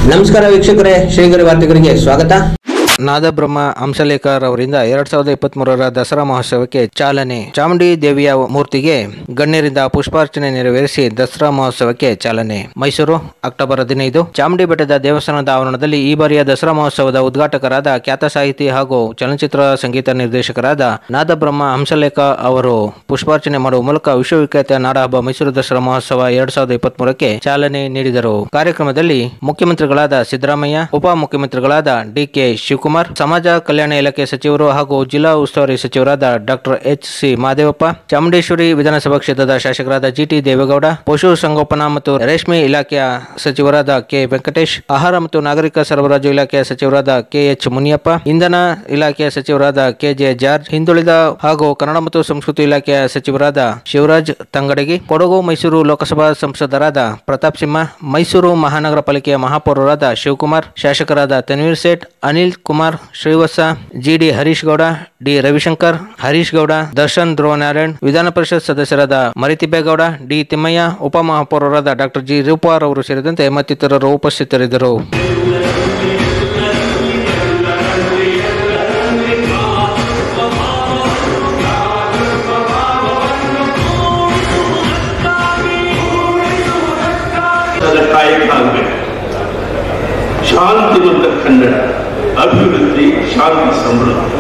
ನಮಸ್ಕಾರ ವೀಕ್ಷಕರೇ ಶ್ರೀಗರಿ ವಾರ್ತೆಗರಿಗೆ ಸ್ವಾಗತ ನಾದಬ್ರಹ್ಮ ಹಂಸಲೇಖರ್ ಅವರಿಂದ ಎರಡ್ ಸಾವಿರದ ಇಪ್ಪತ್ತ್ ಮೂರರ ದಸರಾ ಮಹೋತ್ಸವಕ್ಕೆ ಚಾಲನೆ ಚಾಮುಂಡಿ ದೇವಿಯ ಮೂರ್ತಿಗೆ ಗಣ್ಯರಿಂದ ಪುಷ್ಪಾರ್ಚನೆ ನೆರವೇರಿಸಿ ದಸರಾ ಮಹೋತ್ಸವಕ್ಕೆ ಚಾಲನೆ ಮೈಸೂರು ಅಕ್ಟೋಬರ್ ಹದಿನೈದು ಚಾಮುಂಡಿ ಬೆಟ್ಟದ ದೇವಸ್ಥಾನದ ಆವರಣದಲ್ಲಿ ಈ ಬಾರಿಯ ದಸರಾ ಮಹೋತ್ಸವದ ಉದ್ಘಾಟಕರಾದ ಖ್ಯಾತ ಸಾಹಿತಿ ಹಾಗೂ ಚಲನಚಿತ್ರ ಸಂಗೀತ ನಿರ್ದೇಶಕರಾದ ನಾದಬ್ರಹ್ಮ ಹಂಸಲೇಖ ಅವರು ಪುಷ್ಪಾರ್ಚನೆ ಮಾಡುವ ಮೂಲಕ ವಿಶ್ವವಿಖ್ಯಾತ ನಾಡಹಬ್ಬ ಮೈಸೂರು ದಸರಾ ಮಹೋತ್ಸವ ಎರಡ್ ಸಾವಿರದ ಇಪ್ಪತ್ತ್ ಮೂರಕ್ಕೆ ಚಾಲನೆ ನೀಡಿದರು ಕಾರ್ಯಕ್ರಮದಲ್ಲಿ ಮುಖ್ಯಮಂತ್ರಿಗಳಾದ ಸಿದ್ದರಾಮಯ್ಯ ಉಪಮುಖ್ಯಮಂತ್ರಿಗಳಾದ ಡಿಕೆ ಶಿವಕುಮಾರ್ ಸಮಾಜ ಕಲ್ಯಾಣ ಇಲಾಖೆ ಸಚಿವರು ಹಾಗೂ ಜಿಲ್ಲಾ ಉಸ್ತುವಾರಿ ಸಚಿವರಾದ doctor H C Mahadevappa Chamundeshwari ವಿಧಾನಸಭಾ ಕ್ಷೇತ್ರದ ಶಾಸಕರಾದ ಜಿಟಿ ದೇವೇಗೌಡ ಪಶು ಸಂಗೋಪನಾ ಮತ್ತು ರೇಷ್ಮೆ ಇಲಾಖೆಯ ಸಚಿವರಾದ ಕೆ ವೆಂಕಟೇಶ್ ಆಹಾರ ಮತ್ತು ನಾಗರಿಕ ಸರಬರಾಜು ಇಲಾಖೆಯ ಸಚಿವರಾದ ಕೆ ಎಚ್ ಮುನಿಯಪ್ಪ ಇಂಧನ ಇಲಾಖೆಯ ಸಚಿವರಾದ ಕೆ ಜೆ ಜಾರ್ಜ್ ಹಿಂದುಳಿದ ಹಾಗೂ ಕನ್ನಡ ಮತ್ತು ಸಂಸ್ಕೃತಿ ಇಲಾಖೆಯ ಸಚಿವರಾದ ಶಿವರಾಜ್ ತಂಗಡಗಿ ಕೊಡಗು ಮೈಸೂರು ಲೋಕಸಭಾ ಸಂಸದರಾದ ಪ್ರತಾಪ್ ಸಿಂಹ ಮೈಸೂರು ಮಹಾನಗರ ಪಾಲಿಕೆಯ ಮಹಾಪೌರರಾದ ಶಿವಕುಮಾರ್ ಶಾಸಕರಾದ ತನ್ವೀರ್ ಸೇಠ್ ಅನಿಲ್ ಕುಮಾರ್ ಶ್ರೀವತ್ಸ ಜಿಡಿ ಹರೀಶ್ ಗೌಡ ಡಿ ರವಿಶಂಕರ್ ಹರೀಶ್ ಗೌಡ ದರ್ಶನ್ ಧ್ರುವನಾರಾಯಣ್ ವಿಧಾನ ಪರಿಷತ್ ಸದಸ್ಯರಾದ ಮರಿತಿಬ್ಬೇಗೌಡ ಡಿ ತಿಮ್ಮಯ್ಯ ಉಪಮಹಾಪೌರರಾದ ಡಾಕ್ಟರ್ ಜಿ ರೂಪಾರ್ ಅವರು ಸೇರಿದಂತೆ ಮತ್ತಿತರರು ಉಪಸ್ಥಿತರಿದ್ದರು ಅದರ ಕಾಯಕ ಆಗಬೇಕು ಶಾಂತಿವಂತ ಕನ್ನಡ ಅಭಿವೃದ್ಧಿ ಶಾಂತಿ ಸಮೃದ್ಧಿ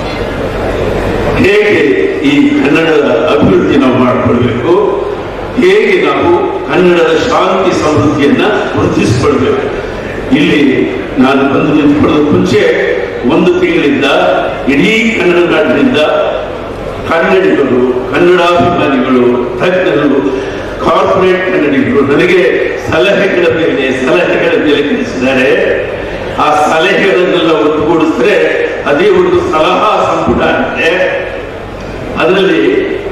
ಹೇಗೆ ಈ ಕನ್ನಡದ ಅಭಿವೃದ್ಧಿ ನಾವು ಮಾಡಿಕೊಳ್ಬೇಕು ಹೇಗೆ ನಾವು ಕನ್ನಡದ ಶಾಂತಿ ಸಮೃದ್ಧಿಯನ್ನ ವೃದ್ಧಿಸಿಕೊಳ್ಬೇಕು ಇಲ್ಲಿ ನಾನು ಬಂದು ನಿಂತ್ಕೊಳ್ಳೋದು ಮುಂಚೆ ಒಂದು ತಿಂಗಳಿಂದ ಇಡೀ ಕನ್ನಡ ನಾಡಿನಿಂದ ಕನ್ನಡಿಗರು ಕನ್ನಡಾಭಿಮಾನಿಗಳು ತಜ್ಞರು ಕಾರ್ಪೊರೇಟ್ ಕನ್ನಡಿಗರು ನನಗೆ ಸಲಹೆಗಳ ಮೇಲೆ ಸಲಹೆಗಳ ಮೇಲೆ ತಿಳಿಸಿದ್ದಾರೆ ಆ ಸಲಹೆಗಳನ್ನೆಲ್ಲ ಒಟ್ಟುಗೂಡಿಸಿದ್ರೆ ಅದೇ ಒಂದು ಸಲಹಾ ಸಂಪುಟ ಆಗಿದೆ ಅದರಲ್ಲಿ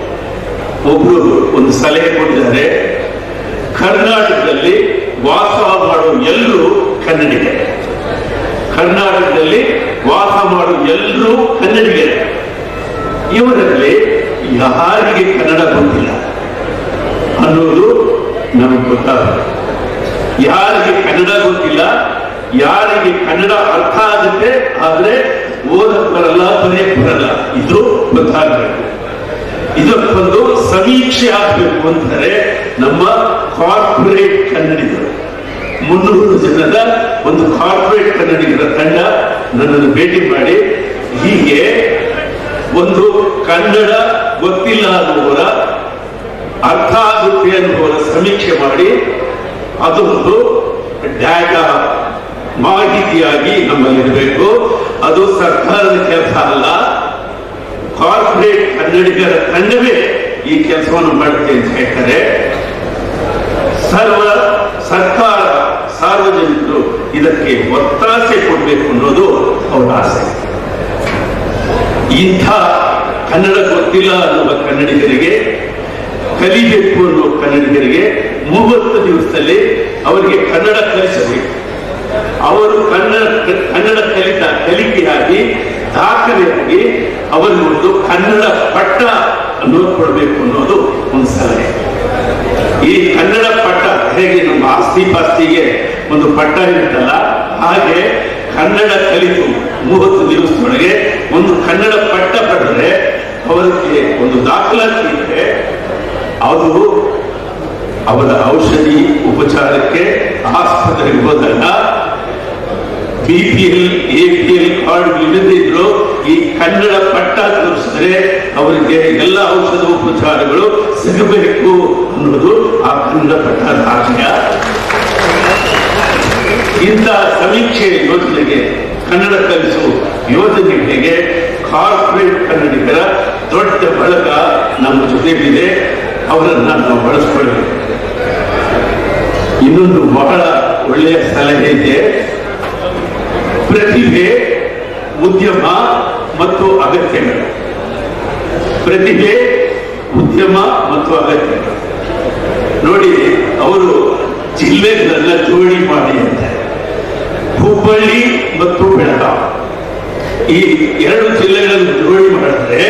ಒಬ್ರು ಒಂದು ಸಲಹೆ ಕೊಟ್ಟಿದ್ದಾರೆ ಕರ್ನಾಟಕದಲ್ಲಿ ವಾಸ ಮಾಡುವ ಎಲ್ಲರೂ ಕನ್ನಡಿಗರೇ ಕರ್ನಾಟಕದಲ್ಲಿ ವಾಸ ಮಾಡುವ ಎಲ್ಲರೂ ಕನ್ನಡಿಗರೇ ಇವರಲ್ಲಿ ಯಾರಿಗೆ ಕನ್ನಡ ಗೊತ್ತಿಲ್ಲ ಅನ್ನೋದು ನಮಗೆ ಗೊತ್ತಾಗುತ್ತೆ ಯಾರಿಗೆ ಕನ್ನಡ ಗೊತ್ತಿಲ್ಲ ಯಾರಿಗೆ ಕನ್ನಡ ಅರ್ಥ ಆಗುತ್ತೆ ಆದ್ರೆ ಓದಕ್ ಬರಲ್ಲ ಬರೆಯಕ್ ಬರಲ್ಲ ಇದು ಗೊತ್ತಾಗಬೇಕು ಇದಕ್ಕೊಂದು ಸಮೀಕ್ಷೆ ಆಗ್ಬೇಕು ಅಂತಾರೆ ನಮ್ಮ ಕಾರ್ಪೊರೇಟ್ ಕನ್ನಡಿಗರು ಮುನ್ನೂರು ಜನದ ಒಂದು ಕಾರ್ಪೊರೇಟ್ ಕನ್ನಡಿಗರ ತಂಡ ನನ್ನನ್ನು ಭೇಟಿ ಮಾಡಿ ಹೀಗೆ ಒಂದು ಕನ್ನಡ ಗೊತ್ತಿಲ್ಲ ಅನ್ನುವರ ಅರ್ಥ ಆಗುತ್ತೆ ಅನ್ನುವರ ಸಮೀಕ್ಷೆ ಮಾಡಿ ಅದೊಂದು ಡಾಟಾ ಮಾಹಿತಿಯಾಗಿ ನಮ್ಮಲ್ಲಿರಬೇಕು ಅದು ಸರ್ಕಾರದ ಕೆಲಸ ಅಲ್ಲ ಕಾರ್ಪೊರೇಟ್ ಕನ್ನಡಿಗರ ತಂಡವೇ ಈ ಕೆಲಸವನ್ನು ಮಾಡುತ್ತೆ ಅಂತ ಹೇಳ್ತಾರೆ ಸರ್ವ ಸರ್ಕಾರ ಸಾರ್ವಜನಿಕರು ಇದಕ್ಕೆ ಒತ್ತಾಸೆ ಕೊಡಬೇಕು ಅನ್ನೋದು ಅವರ ಆಸೆ ಇಂಥ ಕನ್ನಡ ಗೊತ್ತಿಲ್ಲ ಅನ್ನುವ ಕನ್ನಡಿಗರಿಗೆ ಕಲಿಬೇಕು ಅನ್ನುವ ಕನ್ನಡಿಗರಿಗೆ ಮೂವತ್ತು ದಿವಸದಲ್ಲಿ ಅವರಿಗೆ ಕನ್ನಡ ಕಲಿಸಬೇಕು ಅವರು ಕನ್ನಡ ಕನ್ನಡ ಕಲಿತ ಕಲಿಕೆಯಾಗಿ ದಾಖಲೆಯಾಗಿ ಅವರಿಗೆ ಒಂದು ಕನ್ನಡ ಪಟ್ಟ ಅನ್ನೋದು ಕೊಡಬೇಕು ಅನ್ನೋದು ಒಂದು ಸಲಹೆ ಈ ಕನ್ನಡ ಪಟ್ಟ ಹೇಗೆ ನಮ್ಮ ಆಸ್ತಿ ಪಾಸ್ತಿಗೆ ಒಂದು ಪಟ್ಟ ಇರುತ್ತಲ್ಲ ಹಾಗೆ ಕನ್ನಡ ಕಲಿತು ಮೂವತ್ತು ದಿವಸದೊಳಗೆ ಒಂದು ಕನ್ನಡ ಪಟ್ಟ ಪಡೆದ್ರೆ ಅವರಿಗೆ ಒಂದು ದಾಖಲಾತಿ ಇದ್ರೆ ಅದು ಅವರ ಔಷಧಿ ಉಪಚಾರಕ್ಕೆ ಆಸ್ಪತ್ರೆಗೆ ಹೋದಾಗ B P L A P L card ಇಲ್ಲದಿದ್ರು ಈ ಕನ್ನಡ ಪಟ್ಟ ತೋರಿಸಿದ್ರೆ ಅವರಿಗೆ ಎಲ್ಲ ಔಷಧ ಉಪಚಾರಗಳು ಸಿಗಬೇಕು ಅನ್ನೋದು ಆ ಕನ್ನಡ ಪಟ್ಟದ ಆಶಯ ಇಂಥ ಸಮೀಕ್ಷೆ ಯೋಜನೆಗೆ ಕನ್ನಡ ಕಲಿಸು ಯೋಜನೆಗಳಿಗೆ ಕಾರ್ಪೊರೇಟ್ ಕನ್ನಡಿಗರ ದೊಡ್ಡ ಬಳಗ ನಮ್ಮ ಜೊತೆಗಿದೆ ಅವರನ್ನ ನಾವು ಬಳಸ್ಕೊಳ್ಬೇಕು ಇನ್ನೊಂದು ಬಹಳ ಒಳ್ಳೆಯ ಸಲಹೆ ಇದೆ ಪ್ರತಿಭೆ ಉದ್ಯಮ ಮತ್ತು ಅಗತ್ಯಗಳು ಪ್ರತಿಭೆ ಉದ್ಯಮ ಮತ್ತು ಅಗತ್ಯಗಳು ನೋಡಿ ಅವರು ಜಿಲ್ಲೆಗಳೆಲ್ಲ ಜೋಡಿ ಮಾಡಿ ಅಂತ ಹುಬ್ಬಳ್ಳಿ ಮತ್ತು ಬೆಳಗಾವಿ ಈ ಎರಡು ಜಿಲ್ಲೆಗಳನ್ನು ಜೋಡಿ ಮಾಡಿದ್ರೆ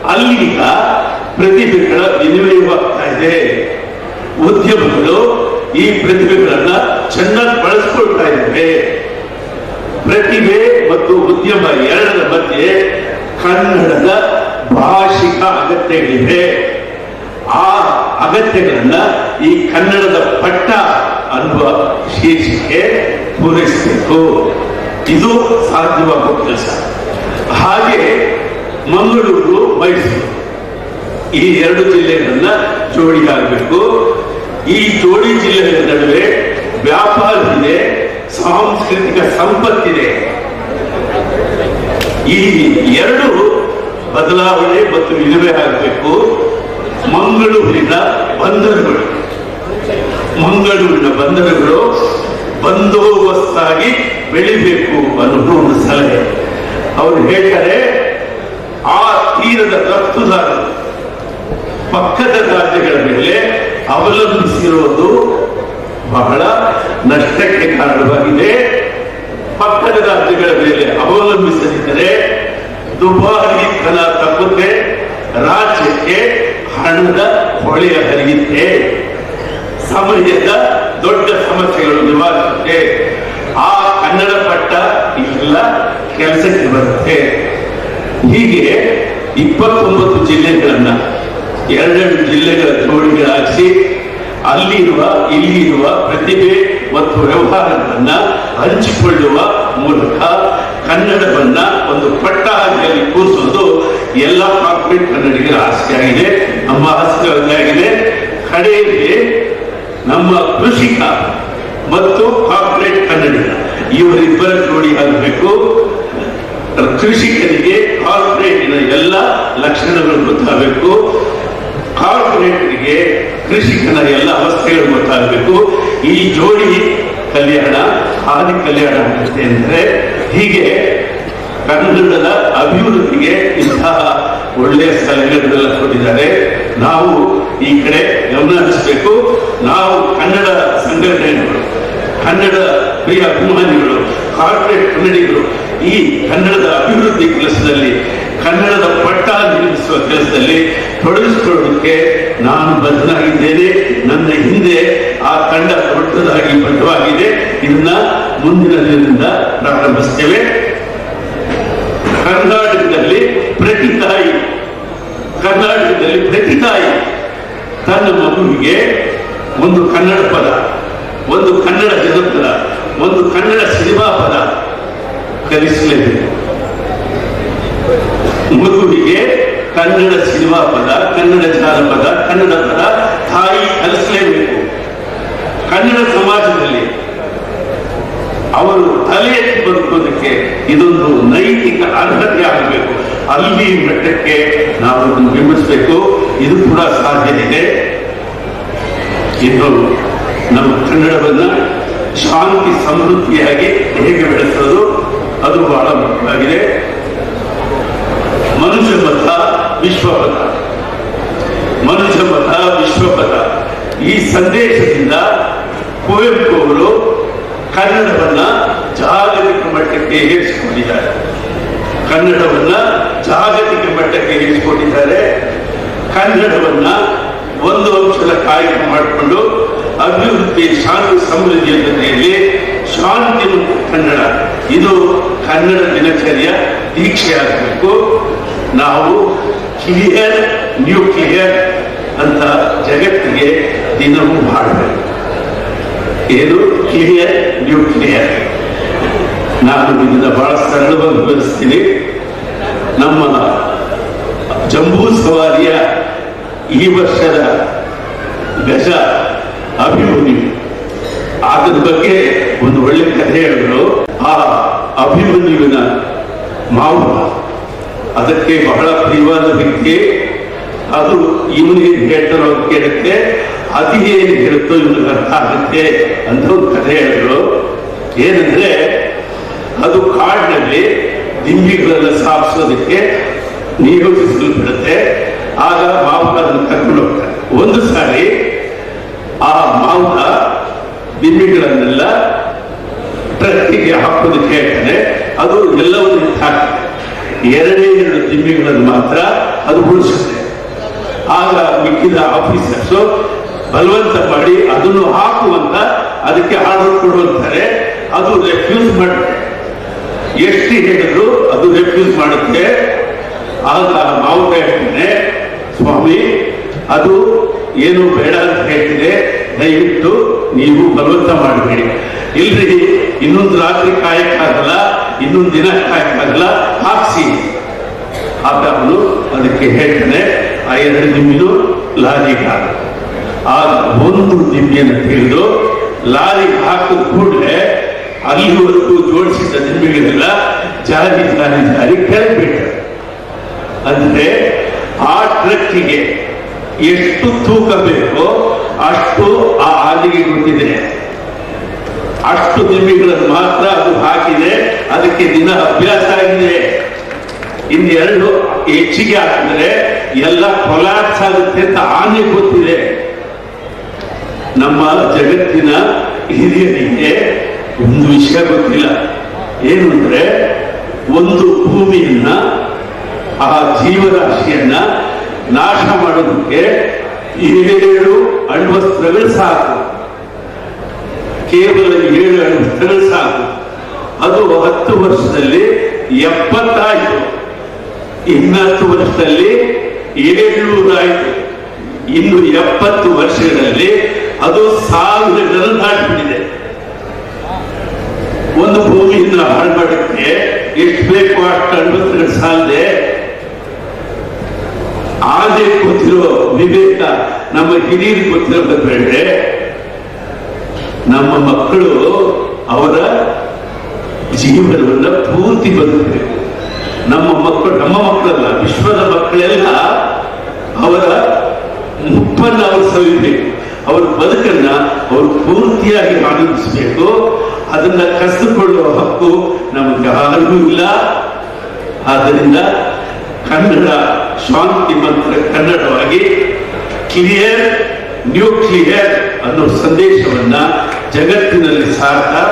ಅಲ್ಲಿಗ ಪ್ರತಿಭೆಗಳ ವಿನಿಮಯವಾಗ್ತಾ ಇದೆ ಉದ್ಯಮಗಳು ಈ ಪ್ರತಿಭೆಗಳನ್ನ ಚೆನ್ನಾಗಿ ಬಳಸ್ಕೊಳ್ತಾ ಇದ್ದಾರೆ ಪ್ರತಿಭೆ ಮತ್ತು ಉದ್ಯಮ ಎರಡರ ಮಧ್ಯೆ ಕನ್ನಡದ ಭಾಷಿಕ ಅಗತ್ಯಗಳಿವೆ ಆ ಅಗತ್ಯಗಳನ್ನ ಈ ಕನ್ನಡದ ಪಟ್ಟ ಅನ್ನುವ ಶೀರ್ಷಿಕೆ ಪೂರೈಸಬೇಕು ಇದು ಸಾಧ್ಯವಾಗುವ ಕೆಲಸ ಹಾಗೆ ಮಂಗಳೂರು ಮೈಸೂರು ಈ ಎರಡು ಜಿಲ್ಲೆಗಳನ್ನ ಜೋಡಿ ಆಗಬೇಕು ಈ ಜೋಡಿ ಜಿಲ್ಲೆಗಳ ನಡುವೆ ವ್ಯಾಪಾರವಿದೆ ಸಾಂಸ್ಕೃತಿಕ ಸಂಪತ್ತಿದೆ ಈ ಎರಡು ಬದಲಾವಣೆ ಮತ್ತು ವಿನಿಮಯ ಆಗಬೇಕು ಮಂಗಳೂರಿನ ಬಂದರುಗಳು ಮಂಗಳೂರಿನ ಬಂದರುಗಳು ಬಂದೋಬಸ್ತಾಗಿ ಬೆಳಿಬೇಕು ಅನ್ನೋದು ಒಂದು ಸಲಹೆ ಅವರು ಹೇಳ್ತಾರೆ ಆ ತೀರದ ರಫ್ತುದಾರರು ಪಕ್ಕದ ರಾಜ್ಯಗಳ ಮೇಲೆ ಅವಲಂಬಿಸಿರುವುದು ಬಹಳ ನಷ್ಟಕ್ಕೆ ಕಾರಣವಾಗಿದೆ ಪಕ್ಕದ ರಾಜ್ಯಗಳ ಮೇಲೆ ಅವಲಂಬಿಸದಿದ್ದರೆ ದುಬಾರಿತನ ತಪ್ಪುತ್ತೆ ರಾಜ್ಯಕ್ಕೆ ಹಣದ ಹೊಳೆಯ ಹರಿಯುತ್ತೆ ಸಮಯದ ದೊಡ್ಡ ಸಮಸ್ಯೆಗಳು ನಿವಾರಿಸುತ್ತೆ ಆ ಕನ್ನಡ ಪಟ್ಟ ಎಲ್ಲ ಕೆಲಸಕ್ಕೆ ಬರುತ್ತೆ ಹೀಗೆ ಇಪ್ಪತ್ತೊಂಬತ್ತು ಜಿಲ್ಲೆಗಳನ್ನ ಎರಡೆರಡು ಜಿಲ್ಲೆಗಳ ಜೋಡಿಗಳಾಗಿಸಿ ಅಲ್ಲಿರುವ ಇಲ್ಲಿ ಇರುವ ಪ್ರತಿಭೆ ಮತ್ತು ವ್ಯವಹಾರಗಳನ್ನ ಹಂಚಿಕೊಳ್ಳುವ ಮೂಲಕ ಕನ್ನಡವನ್ನ ಒಂದು ಪಟ್ಟ ಹಾದಿಯಲ್ಲಿ ಕೂರಿಸುವುದು ಎಲ್ಲ ಕಾರ್ಪೊರೇಟ್ ಕನ್ನಡಿಗರ ಆಸೆಯಾಗಿದೆ ನಮ್ಮ ಆಸೆಯಾಗಿದೆ ಕಡೆಯಲ್ಲಿ ನಮ್ಮ ಕೃಷಿಕ ಮತ್ತು ಕಾರ್ಪೊರೇಟ್ ಕನ್ನಡಿಗ ಇವರಿಬ್ಬರ ಜೋಡಿ ಆಗಬೇಕು ಕೃಷಿಕರಿಗೆ ಕಾರ್ಪೊರೇಟಿನ ಎಲ್ಲ ಲಕ್ಷಣಗಳು ಗೊತ್ತಾಗಬೇಕು ಕಾರ್ಪೊರೇಟರಿಗೆ ಕೃಷಿಕನ ಎಲ್ಲ ಅವಸ್ಥೆಗಳು ಗೊತ್ತಾಗಬೇಕು ಈ ಜೋಡಿ ಕಲ್ಯಾಣ ಆದಿ ಕಲ್ಯಾಣ ಆಗುತ್ತೆ ಅಂದ್ರೆ ಹೀಗೆ ಕನ್ನಡದ ಅಭಿವೃದ್ಧಿಗೆ ಇಂತಹ ಒಳ್ಳೆಯ ಸಲಹೆಗಳೆಲ್ಲ ಕೊಟ್ಟಿದ್ದಾರೆ ನಾವು ಈ ಕಡೆ ಗಮನ ಹರಿಸಬೇಕು ನಾವು ಕನ್ನಡ ಸಂಘಟನೆಗಳು ಕನ್ನಡ ಪ್ರಿಯ ಅಭಿಮಾನಿಗಳು ಕಾರ್ಪೊರೇಟ್ ಕನ್ನಡಿಗರು ಈ ಕನ್ನಡದ ಅಭಿವೃದ್ಧಿ ಕೆಲಸದಲ್ಲಿ ಕನ್ನಡದ ಪಟ್ಟ ನಿರ್ಮಿಸುವ ಕೆಲಸದಲ್ಲಿ ತೊಡಗಿಸಿಕೊಳ್ಳೋದಕ್ಕೆ ನಾನು ಬದ್ಧನಾಗಿದ್ದೇನೆ ನನ್ನ ಹಿಂದೆ ಆ ತಂಡ ದೊಡ್ಡದಾಗಿ ಬದ್ಧವಾಗಿದೆ ಇದನ್ನ ಮುಂದಿನ ದಿನದಿಂದ ಪ್ರಾರಂಭಿಸ್ತೇವೆ ಕರ್ನಾಟಕದಲ್ಲಿ ಪ್ರತಿ ತಾಯಿ ಕರ್ನಾಟಕದಲ್ಲಿ ಪ್ರತಿ ತಾಯಿ ತನ್ನ ಮಗುವಿಗೆ ಒಂದು ಕನ್ನಡ ಪದ ಒಂದು ಕನ್ನಡ ಜನಪದ ಒಂದು ಕನ್ನಡ ಸಿನಿಮಾ ಪದ ಕಲಿಸಲೇಬೇಕು ಮಗುವಿಗೆ ಕನ್ನಡ ಸಿನಿಮಾ ಪದ ಕನ್ನಡ ಜಾನಪದ ಕನ್ನಡ ಪದ ತಾಯಿ ಕಲಿಸಲೇಬೇಕು ಕನ್ನಡ ಸಮಾಜದಲ್ಲಿ ಅವರು ತಲೆ ಎತ್ತಿ ಬದುಕೋದಕ್ಕೆ ಇದೊಂದು ನೈತಿಕ ಅರ್ಹತೆ ಆಗಬೇಕು ಅಲ್ಲಿ ಮಟ್ಟಕ್ಕೆ ನಾವು ಅದನ್ನು ಬಿಂಬಿಸಬೇಕು ಇದು ಕೂಡ ಸಾಧ್ಯ ಇದೆ ಇನ್ನು ನಮ್ಮ ಕನ್ನಡವನ್ನ ಶಾಂತಿ ಸಮೃದ್ಧಿಯಾಗಿ ಹೇಗೆ ಬೆಳೆಸೋದು ಅದು ಬಹಳ ಮುಖ್ಯವಾಗಿದೆ ಮನುಷ್ಯ ಮತ ವಿಶ್ವಪಥ ಮನುಷ್ಯ ಮತ ವಿಶ್ವಪಥ ಈ ಸಂದೇಶದಿಂದ ಕುವೆಂಪು ಅವರು ಕನ್ನಡವನ್ನ ಜಾಗತಿಕ ಮಟ್ಟಕ್ಕೆ ಏರಿಸಿಕೊಂಡಿದ್ದಾರೆ ಕನ್ನಡವನ್ನ ಜಾಗತಿಕ ಮಟ್ಟಕ್ಕೆ ಏರಿಸಿಕೊಂಡಿದ್ದಾರೆ ಕನ್ನಡವನ್ನ ಒಂದು ಅಂಶದ ಕಾಯಕ ಮಾಡಿಕೊಂಡು ಅಭಿವೃದ್ಧಿ ಶಾಂತಿ ಸಮೃದ್ಧಿಯ ಜೊತೆಯಲ್ಲಿ ಶಾಂತಿ ಮತ್ತು ಕನ್ನಡ ಇದು ಕನ್ನಡ ದಿನಚರಿಯ ದೀಕ್ಷೆಯಾಗಬೇಕು ನಾವು ಕ್ಲಿಯರ್ ನ್ಯೂಕ್ಲಿಯರ್ ಅಂತ ಜಗತ್ತಿಗೆ ದಿನವೂ ಮಾಡಬೇಕು ಏನು ಕ್ಲಿಯರ್ ನ್ಯೂಕ್ಲಿಯರ್ ನಾನು ಇದನ್ನ ಬಹಳ ಸರಳವಾಗಿ ವಿವರಿಸ್ತೀನಿ ನಮ್ಮ ಜಂಬೂ ಸವಾರಿಯ ಈ ವರ್ಷದ ಗಜ ಅಭಿಮನ್ಯು ಅದ್ರ ಬಗ್ಗೆ ಒಂದು ಒಳ್ಳೆ ಕಥೆ ಹೇಳಿದ್ರು ಆ ಅಭಿಮನ್ಯುವಿನ ಮಾವು ಅದಕ್ಕೆ ಬಹಳ ಪ್ರಿಯವಾದ ವ್ಯಕ್ತಿ ಅದು ಇವನಿಗೆ ಹೇಳ್ತಾರೋ ಕೇಳುತ್ತೆ ಅದು ಏನು ಹೇಳುತ್ತೋ ಇವನಿಗೆ ಅರ್ಥ ಆಗುತ್ತೆ ಅಂತ ಒಂದು ಕಥೆ ಹೇಳಿದ್ರು ಏನಂದ್ರೆ ಅದು ಕಾಡಿನಲ್ಲಿ ದಿಂಬಿಗಳೆಲ್ಲ ಸಾಗಿಸೋದಕ್ಕೆ ನಿಯೋಜಿಸಲ್ಪಡುತ್ತೆ ಆಗ ಮಾವುತ ಅದನ್ನು ಕರ್ಕೊಂಡು ಹೋಗ್ತಾರೆ ಒಂದು ಸಾರಿ ಆ ಮಾವುತ ದಿಂಬಿಗಳನ್ನೆಲ್ಲ ಟ್ರಕ್ಕಿಗೆ ಹಾಕೋದಕ್ಕೆ ಹೇಳ್ತಾನೆ ಅದು ಎಲ್ಲವನ್ನು ಹಾಕ್ತದೆ ಎರಡೇ ಎರಡು ದಿಂಬಿಗಳನ್ನು ಮಾತ್ರ ಅದು ಉಳಿಸುತ್ತೆ ಆಗ ಮಿಕ್ಕಿದ ಆಫೀಸರ್ಸು ಬಲವಂತ ಮಾಡಿ ಅದನ್ನು ಹಾಕುವಂತ ಅದಕ್ಕೆ ಆರ್ಡರ್ ಕೊಡುವಂತಾರೆ ಅದು ರೆಫ್ಯೂಸ್ ಮಾಡುತ್ತೆ ಎಷ್ಟು ಹೇಳಿದ್ರು ಅದು ರೆಫ್ಯೂಸ್ ಮಾಡುತ್ತೆ ಆಗ ನಾವು ಹೇಳ್ತೇನೆ ಸ್ವಾಮಿ ಅದು ಏನು ಬೇಡ ಅಂತ ಹೇಳ್ತಿದೆ ದಯವಿಟ್ಟು ನೀವು ಬಲವಂತ ಮಾಡಬೇಡಿ ಇಲ್ರಿ ಇನ್ನೊಂದು ರಾತ್ರಿ ಕಾಯಕ್ಕಾಗಲ್ಲ ಇನ್ನೊಂದು ದಿನ ಕಾಯಕ್ಕಾಗಲ್ಲ ಹಾಕ್ಸಿ ಆಗ ಅವನು ಅದಕ್ಕೆ ಹೇಳ್ತಾನೆ ಆ ಎರಡು ನಿಮ್ಮಿದು ಲಾರಿಗೆ ಹಾಕು ಆಗ ಒಂದು ನಿಂಬೆಯನ್ನು ತೆಗೆದು ಲಾರಿಗೆ ಹಾಕಿದ ಕೂಡಲೇ ಅಲ್ಲಿವರೆಗೂ ಜೋಡಿಸಿದ ನಿಂಬೆಗಳೆಲ್ಲ ಜಾರಿ ಜಾರಿ ಜಾರಿ ಕೆಳಗೆ ಅಂದ್ರೆ ಆ ಟ್ರಕ್ಕಿಗೆ ಎಷ್ಟು ತೂಕ ಬೇಕೋ ಅಷ್ಟು ಆ ಹಾಲಿಗೆ ಗೊತ್ತಿದೆ ಅಷ್ಟು ನಿಂಬೆಗಳನ್ನು ಮಾತ್ರ ಅದು ಹಾಕಿದೆ ಅದಕ್ಕೆ ದಿನ ಅಭ್ಯಾಸ ಆಗಿದೆ ಇನ್ನೆರಡು ಹೆಚ್ಚಿಗೆ ಹಾಕಿದ್ರೆ ಎಲ್ಲ ಕೊಲಾಪ್ಸ್ ಆಗುತ್ತೆ ಅಂತ ಆನೆ ಗೊತ್ತಿದೆ ನಮ್ಮ ಜಗತ್ತಿನ ಹಿರಿಯರಿಗೆ ಒಂದು ವಿಷಯ ಗೊತ್ತಿಲ್ಲ ಏನು ಅಂದ್ರೆ ಒಂದು ಭೂಮಿಯನ್ನ ಆ ಜೀವರಾಶಿಯನ್ನ ನಾಶ ಮಾಡೋದಕ್ಕೆ ಏಳು ಅಣ್ವಸ್ತ್ರಗಳು ಸಾಕು ಕೇವಲ ಏಳು ಅಣ್ವಸ್ತ್ರಗಳು ಸಾಕು ಅದು ಹತ್ತು ವರ್ಷದಲ್ಲಿ ಎಪ್ಪತ್ತಾಯ್ತು ಇನ್ನತ್ತು ವರ್ಷದಲ್ಲಿ ಏಳ್ನೂರಾಯ್ತು ಇನ್ನು ಎಪ್ಪತ್ತು ವರ್ಷಗಳಲ್ಲಿ ಅದು ಸಾವಿರಗಳನ್ನು ದಾಟಿಬಿಟ್ಟಿದೆ ಒಂದು ಭೂಮಿಯಿಂದ ಹಾಳು ಮಾಡಕ್ಕೆ ಎಷ್ಟು ಬೇಕು ಅಷ್ಟು ಅಣ್ವಸ್ತ್ರಗಳು ಸಾಲದೆ ಆನೆ ಗೊತ್ತಿರೋ ವಿವೇಕ ನಮ್ಮ ಹಿರಿಯರಿಗೆ ಗೊತ್ತಿರೋದು ಬೇಡ್ರೆ ನಮ್ಮ ಮಕ್ಕಳು ಅವರ ಜೀವನವನ್ನ ಪೂರ್ತಿ ಬದುಕಬೇಕು ನಮ್ಮ ಮಕ್ಕಳು ನಮ್ಮ ಮಕ್ಕಳಲ್ಲ ವಿಶ್ವದ ಮಕ್ಕಳೆಲ್ಲ ಅವರ ಮುಪ್ಪನ್ನ ಅವರು ಸವಿಬೇಕು ಅವ್ರ ಬದುಕನ್ನ ಅವರು ಪೂರ್ತಿಯಾಗಿ ಆನಂದಿಸಬೇಕು ಅದನ್ನ ಕಸಿದುಕೊಳ್ಳುವ ಹಕ್ಕು ನಮ್ಗೆ ಯಾರಿಗೂ ಇಲ್ಲ ಆದ್ದರಿಂದ ಕನ್ನಡ ಶಾಂತಿ ಮಂತ್ರ ಕನ್ನಡವಾಗಿ ಕ್ಲಿಯರ್ ನ್ಯೂಕ್ಲಿಯರ್ ಅನ್ನೋ ಸಂದೇಶವನ್ನ ಜಗತ್ತಿನಲ್ಲಿ ಸಾರ್ತಾ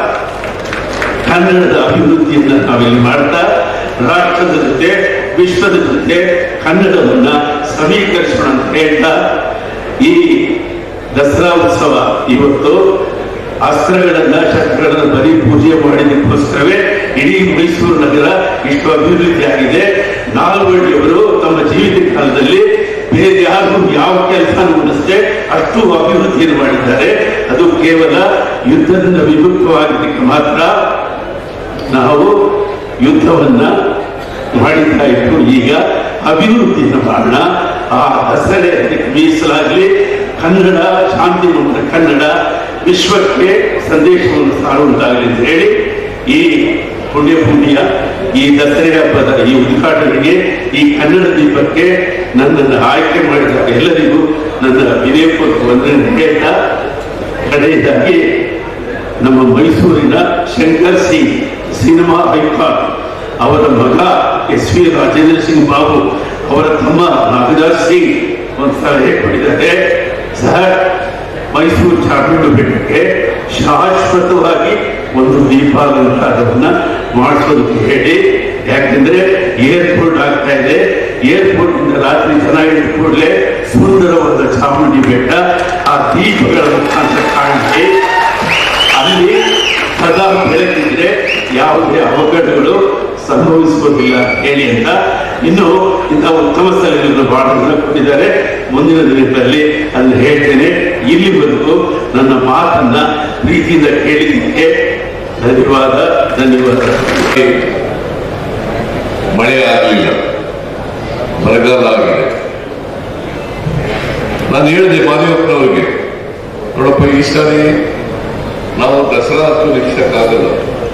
ಕನ್ನಡದ ಅಭಿವೃದ್ಧಿಯನ್ನ ನಾವಿಲ್ಲಿ ಮಾಡ್ತಾ ರಾಷ್ಟ್ರದ ಜೊತೆ ವಿಶ್ವದ ಜೊತೆ ಕನ್ನಡವನ್ನ ಸಮೀಕರಿಸೋಣ ಅಂತ ಹೇಳ್ತಾ ಈ ದಸರಾ ಉತ್ಸವ ಇವತ್ತು ಅಸ್ತ್ರಗಳನ್ನ ಶಸ್ತ್ರಗಳನ್ನ ಬರೀ ಪೂಜೆ ಮಾಡಿದಕ್ಕೋಸ್ಕರವೇ ಇಡೀ ಮೈಸೂರು ನಗರ ಇಷ್ಟು ಅಭಿವೃದ್ಧಿ ಆಗಿದೆ ನಾಲ್ವಡಿಯವರು ತಮ್ಮ ಜೀವಿತ ಕಾಲದಲ್ಲಿ ಬೇರೆ ಯಾರು ಯಾವ ಕೆಲಸ ನಡೆಸದೆ ಅಷ್ಟು ಅಭಿವೃದ್ಧಿಯನ್ನು ಮಾಡಿದ್ದಾರೆ ಅದು ಕೇವಲ ಯುದ್ಧದಿಂದ ವಿಮುಕ್ತವಾಗಿದ್ದಕ್ಕೆ ಮಾತ್ರ ನಾವು ಯುದ್ಧವನ್ನ ಮಾಡಿತಾ ಇತ್ತು ಈಗ ಅಭಿವೃದ್ಧಿಯನ್ನು ಮಾಡೋಣ ಆ ದಸರೆ ಅದಕ್ಕೆ ಮೀಸಲಾಗಲಿ ಕನ್ನಡ ಶಾಂತಿ ಮಂತ್ರ ಕನ್ನಡ ವಿಶ್ವಕ್ಕೆ ಸಂದೇಶವನ್ನು ಸಾರುವಂತಾಗಲಿ ಅಂತ ಹೇಳಿ ಈ ಪುಣ್ಯ ಪುಣ್ಯ ಈ ದಸರೆ ಹಬ್ಬದ ಈ ಉದ್ಘಾಟನೆಗೆ ಈ ಕನ್ನಡ ದೀಪಕ್ಕೆ ನನ್ನನ್ನು ಆಯ್ಕೆ ಮಾಡಿದ ಎಲ್ಲರಿಗೂ ನನ್ನ ವಿನಯಪೂರ್ವಕ ವಂದನೆ ಹೇಳ್ತಾ ಕಡೆಯದಾಗಿ ನಮ್ಮ ಮೈಸೂರಿನ ಶಂಕರ್ ಸಿಂಗ್ ಸಿನಿಮಾ ಐಕಾನ್ ಅವರ ಮಗ ಎಸ್ ವಿ ರಾಜೇಂದ್ರ ಸಿಂಗ್ ಬಾಬು ಅವರ ತಮ್ಮ ನಾಗದಾಸ್ ಸಿಂಗ್ ಒಂದು ಸಲಹೆ ಕೊಟ್ಟಿದ್ದಾರೆ ಸರ್ ಮೈಸೂರು ಚಾಮುಂಡಿ ಬೆಟ್ಟಕ್ಕೆ ಶಾಶ್ವತವಾಗಿ ಒಂದು ದೀಪಾಲಂಕಾರವನ್ನ ಮಾಡಿಸೋದಕ್ಕೆ ಹೇಳಿ ಯಾಕೆಂದ್ರೆ ಏರ್ಪೋರ್ಟ್ ಆಗ್ತಾ ಇದೆ ಏರ್ಪೋರ್ಟ್ ಇಂದ ರಾತ್ರಿ ಜನ ಇಳಿದ ಕೂಡಲೇ ಸುಂದರವಾದ ಚಾಮುಂಡಿ ಬೆಟ್ಟ ಆ ದೀಪಗಳ ಮುಖಾಂತರ ಕಾಣಿಸಿ ಅಲ್ಲಿ ಸದಾ ಬೆಳಕಿದ್ರೆ ಯಾವುದೇ ಅವಘಡಗಳು ಸಂಭವಿಸುವುದಿಲ್ಲ ಹೇಳಿ ಅಂತ ಇನ್ನು ಇಂಥ ಉತ್ತಮ ಸ್ಥಳಗಳನ್ನು ಬಹಳ ಜನ ಕೊಟ್ಟಿದ್ದಾರೆ ಮುಂದಿನ ದಿನಗಳಲ್ಲಿ ಅದನ್ನು ಹೇಳ್ತೇನೆ ಇಲ್ಲಿವರೆಗೂ ನನ್ನ ಮಾತನ್ನ ಪ್ರೀತಿಯಿಂದ ಕೇಳಿದ್ದಕ್ಕೆ ಧನ್ಯವಾದ ಧನ್ಯವಾದ ಮಳೆ ಆಗಲಿಲ್ಲ ಬರಗಾಲ ಆಗಿದೆ ನಾನು ಹೇಳಿದೆ ಮಾದೇವಪ್ಪನವ್ರಿಗೆ ನೋಡಪ್ಪ ಈ ಸಾರಿ ನಾವು ದಸರಾ ಅಂತೂ ನಿಲ್ಲಿಸಕ್ಕಾಗಲ್ಲ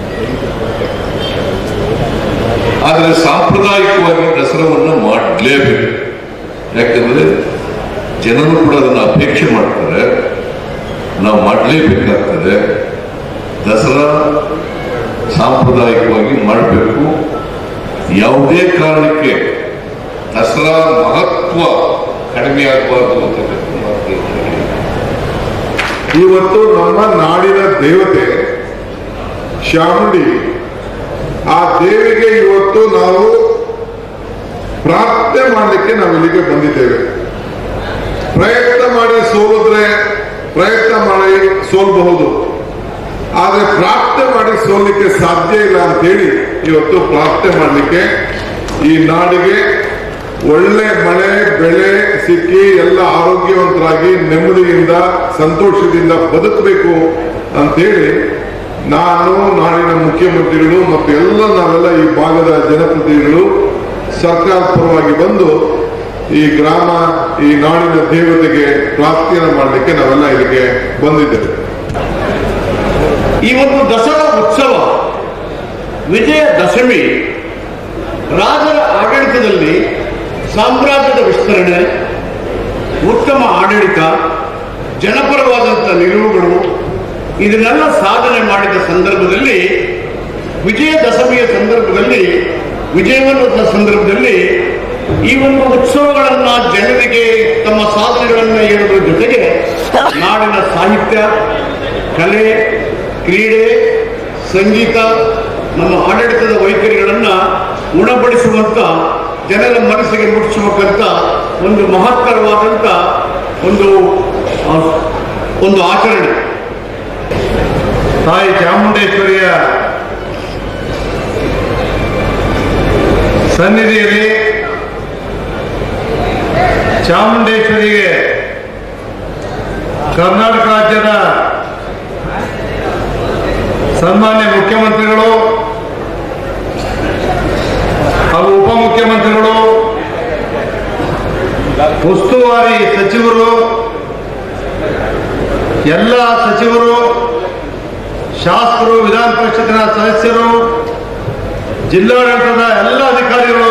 ಆದರೆ ಸಾಂಪ್ರದಾಯಿಕವಾಗಿ ದಸರಾವನ್ನು ಮಾಡಲೇಬೇಕು ಯಾಕಂದ್ರೆ ಜನರು ಕೂಡ ಅದನ್ನು ಅಪೇಕ್ಷೆ ಮಾಡ್ತಾರೆ ನಾವು ಮಾಡಲೇಬೇಕಾಗ್ತದೆ ದಸರಾ ಸಾಂಪ್ರದಾಯಿಕವಾಗಿ ಮಾಡಬೇಕು ಯಾವುದೇ ಕಾರಣಕ್ಕೆ ದಸರಾ ಮಹತ್ವ ಕಡಿಮೆ ಆಗಬಾರ್ದು ಅಂತಕ್ಕಂಥ ಮಾತು ಹೇಳ್ತಾರೆ. ಇವತ್ತು ನಮ್ಮ ನಾಡಿನ ದೇವತೆ ಚಾಮುಂಡಿ ಆ ದೇವಿಗೆ ಇವತ್ತು ನಾವು ಪ್ರಾರ್ಥನೆ ಮಾಡಲಿಕ್ಕೆ ನಾವು ಇಲ್ಲಿಗೆ ಬಂದಿದ್ದೇವೆ ಪ್ರಯತ್ನ ಮಾಡಿ ಸೋಲಿದ್ರೆ ಪ್ರಯತ್ನ ಮಾಡಿ ಸೋಲ್ಬಹುದು ಆದ್ರೆ ಪ್ರಾರ್ಥನೆ ಮಾಡಿ ಸೋಲಿಕ್ಕೆ ಸಾಧ್ಯ ಇಲ್ಲ ಅಂತ ಹೇಳಿ ಇವತ್ತು ಪ್ರಾರ್ಥನೆ ಮಾಡಲಿಕ್ಕೆ ಈ ನಾಡಿಗೆ ಒಳ್ಳೆ ಮಳೆ ಬೆಳೆ ಸಿಕ್ಕಿ ಎಲ್ಲ ಆರೋಗ್ಯವಂತರಾಗಿ ನೆಮ್ಮದಿಯಿಂದ ಸಂತೋಷದಿಂದ ಬದುಕಬೇಕು ಅಂತೇಳಿ ನಾನು ನಾಡಿನ ಮುಖ್ಯಮಂತ್ರಿಗಳು ಮತ್ತು ಎಲ್ಲ ನಾವೆಲ್ಲ ಈ ಭಾಗದ ಜನಪ್ರತಿನಿಧಿಗಳು ಸರ್ಕಾರ ಪರವಾಗಿ ಬಂದು ಈ ಗ್ರಾಮ ಈ ನಾಡಿನ ದೇವತೆಗೆ ಪ್ರಾರ್ಥನೆ ಮಾಡಲಿಕ್ಕೆ ನಾವೆಲ್ಲ ಇಲ್ಲಿಗೆ ಬಂದಿದ್ದೇವೆ ಈ ಒಂದು ದಸರಾ ಉತ್ಸವ ವಿಜಯ ದಶಮಿ ರಾಜರ ಆಡಳಿತದಲ್ಲಿ ಸಾಮ್ರಾಜ್ಯದ ವಿಸ್ತರಣೆ ಉತ್ತಮ ಆಡಳಿತ ಜನಪರವಾದಂಥ ನಿಲುವುಗಳು ಇದನ್ನೆಲ್ಲ ಸಾಧನೆ ಮಾಡಿದ ಸಂದರ್ಭದಲ್ಲಿ ವಿಜಯ ದಶಮಿಯ ಸಂದರ್ಭದಲ್ಲಿ ವಿಜಯವನ್ನದ ಸಂದರ್ಭದಲ್ಲಿ ಈ ಒಂದು ಉತ್ಸವಗಳನ್ನ ಜನರಿಗೆ ತಮ್ಮ ಸಾಧನೆಗಳನ್ನು ಹೇಳುವುದರ ಜೊತೆಗೆ ನಾಡಿನ ಸಾಹಿತ್ಯ ಕಲೆ ಕ್ರೀಡೆ ಸಂಗೀತ ನಮ್ಮ ಆಡಳಿತದ ವೈಖರಿಗಳನ್ನ ಉಣಬಡಿಸುವಂತ ಜನರ ಮನಸ್ಸಿಗೆ ಮುಟ್ಟಿಸಬೇಕಂತ ಒಂದು ಮಹತ್ತರವಾದಂತ ಒಂದು ಆ, ಒಂದು ಆಚರಣೆ ತಾಯಿ ಚಾಮುಂಡೇಶ್ವರಿಯ ಸನ್ನಿಧಿಯಲ್ಲಿ ಚಾಮುಂಡೇಶ್ವರಿಗೆ ಕರ್ನಾಟಕ ರಾಜ್ಯದ ಸನ್ಮಾನ್ಯ ಮುಖ್ಯಮಂತ್ರಿಗಳು ಹಾಗೂ ಉಪಮುಖ್ಯಮಂತ್ರಿಗಳು ಉಸ್ತುವಾರಿ ಸಚಿವರು ಎಲ್ಲ ಸಚಿವರು ಶಾಸಕರು ವಿಧಾನ ಪರಿಷತ್ತಿನ ಸದಸ್ಯರು ಜಿಲ್ಲಾಡಳಿತದ ಎಲ್ಲ ಅಧಿಕಾರಿಗಳು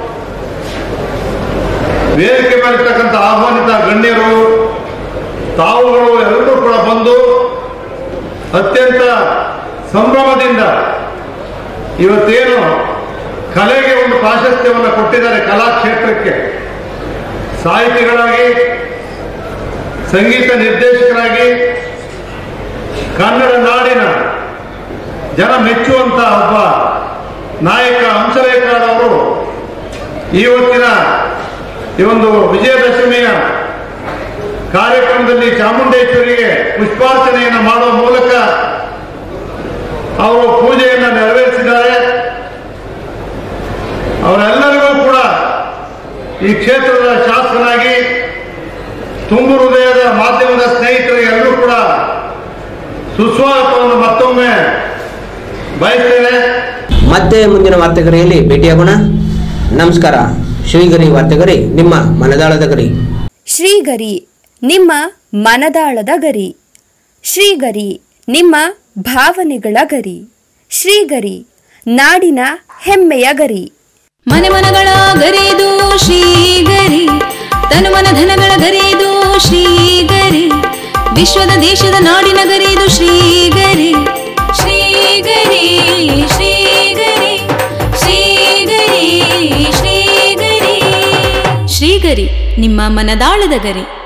ವೇದಿಕೆ ಮೇಲಿರ್ತಕ್ಕಂಥ ಆಹ್ವಾನಿತ ಗಣ್ಯರು ತಾವುಗಳು ಎಲ್ಲರೂ ಕೂಡ ಬಂದು ಅತ್ಯಂತ ಸಂಭ್ರಮದಿಂದ ಇವತ್ತೇನು ಕಲೆಗೆ ಒಂದು ಪ್ರಾಶಸ್ತ್ಯವನ್ನು ಕೊಟ್ಟಿದ್ದಾರೆ ಕಲಾಕ್ಷೇತ್ರಕ್ಕೆ ಸಾಹಿತಿಗಳಾಗಿ ಸಂಗೀತ ನಿರ್ದೇಶಕರಾಗಿ ಕನ್ನಡ ನಾಡಿನ ಜನ ಮೆಚ್ಚುವಂತ ಒಬ್ಬ ನಾಯಕ ಹಂಸಲೇಖರವರು ಇವತ್ತಿನ ಈ ಒಂದು ವಿಜಯದಶಮಿಯ ಕಾರ್ಯಕ್ರಮದಲ್ಲಿ ಚಾಮುಂಡೇಶ್ವರಿಗೆ ಪುಷ್ಪಾರ್ಚನೆಯನ್ನು ಮಾಡುವ ಮೂಲಕ ಅವರು ಪೂಜೆಯನ್ನು ನೆರವೇರಿಸಿದ್ದಾರೆ ಅವರೆಲ್ಲರಿಗೂ ಕೂಡ ಈ ಕ್ಷೇತ್ರದ ಶಾಸಕನಾಗಿ ತುಂಬು ಹೃದಯದ ಮಾಧ್ಯಮದ ಸ್ನೇಹಿತರಿಗೆಲ್ಲರೂ ಕೂಡ ಸುಸ್ವಾಗತವನ್ನು ಮತ್ತೊಮ್ಮೆ ಬಯಸ್ತೇನೆ ಮತ್ತೆ ಮುಂದಿನ ವಾರ್ತೆಗರಿಯಲ್ಲಿ ಭೇಟಿಯಾಗೋಣ ನಮಸ್ಕಾರ ಶ್ರೀಗರಿ ವಾರ್ತೆಗರಿ ನಿಮ್ಮ ಮನದಾಳದ ಗರಿ ಶ್ರೀಗರಿ ನಿಮ್ಮ ಮನದಾಳದ ಗರಿ ಶ್ರೀಗರಿ ನಿಮ್ಮ ಭಾವನೆಗಳ ಗರಿ ಶ್ರೀಗರಿ ನಾಡಿನ ಹೆಮ್ಮೆಯ ಗರಿ ಮನೆ ಮನಗಳ ಗರಿದು ಶ್ರೀಗರಿ ತನುಮನ ಧನಗಳ ಗರಿದು ಶ್ರೀಗರಿ ವಿಶ್ವದ ದೇಶದ ನಾಡಿನ ಗರಿದು ಶ್ರೀಗರಿ ಶ್ರೀಗರಿ ಶ್ರೀಗರಿ ಶ್ರೀಗರಿ ಶ್ರೀಗರಿ ಶ್ರೀಗರಿ ನಿಮ್ಮ ಮನದಾಳದ ಗರಿ